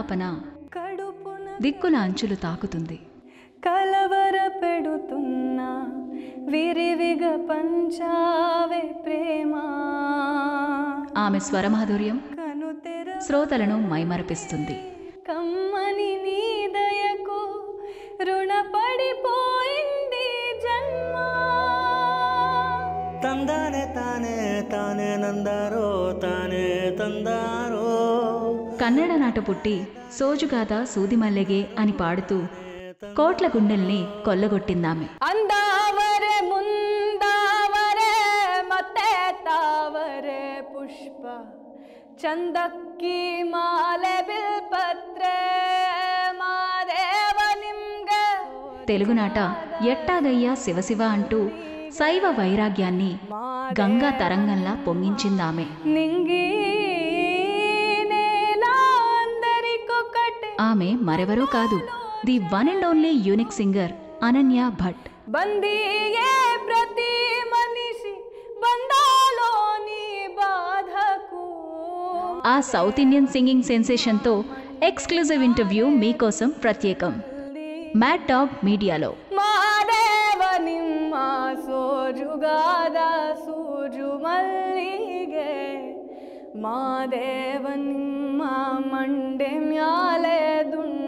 విజ్ఞాపన కడుపున దిక్కుల అంచులు తాకుతుంది కలవర పెడుతున్నా విరివిగా పంచావే ప్రేమ ఆమె స్వరమాధుర్యం కను తెర శ్రోతలను మైమరపిస్తుంది కమ్మని నీ దయకు రుణపడిపోయింది జన్మ ತಂದಾನೆ ತಾನೇ ತಾನೇ ನಂದಾರೋ ತಾನೇ ತಂದಾರೋ కన్నడ నాట పుట్టి సోజుగాథ సూదిమల్లెగే అని పాడుతూ కోట్ల గుండెల్ని కొల్లగొట్టిందామె ಅಂದಾವರೆ ಮುಂದಾವರೆ ಮತ್ತೆ ತಾವರೆ ಪುಷ್ಪ ಚಂದಕ್ಕಿ ಮಾಲೆ ಬಿಲ್ಪತ್ರೆ ಮಾದೇವ ನಿಮ್ಗೆ తెలుగునాట ఎట్టాగయ్యా శివశివ అంటూ శైవ వైరాగ్యాన్ని గంగా తరంగంలా పొంగించిందామె నింగి నేల అందరికొకటే ఆమె మరెవరో కాదు the one and only unique singer Ananya Bhat బందీయే ప్రతి మనిషి బంధాలోని బాధకు ఆ సౌత్ ఇండియన్ సింగింగ్ సెన్సేషన్తో ఎక్స్క్లూజివ్ ఇంటర్వ్యూ మీకోసం ప్రత్యేకం మ్యాట్ డాగ్ మీడియాలో ಮಾದೇವ ನಿಮ್ಮ ಸೋಜುಗಾದ ಸೂಜು ಮಲ್ಲಿಗೆ ಮಾದೇವ ನಿಮ್ಮ ಮಂಡೆ ಮ್ಯಾಲೆ ದುಂಡ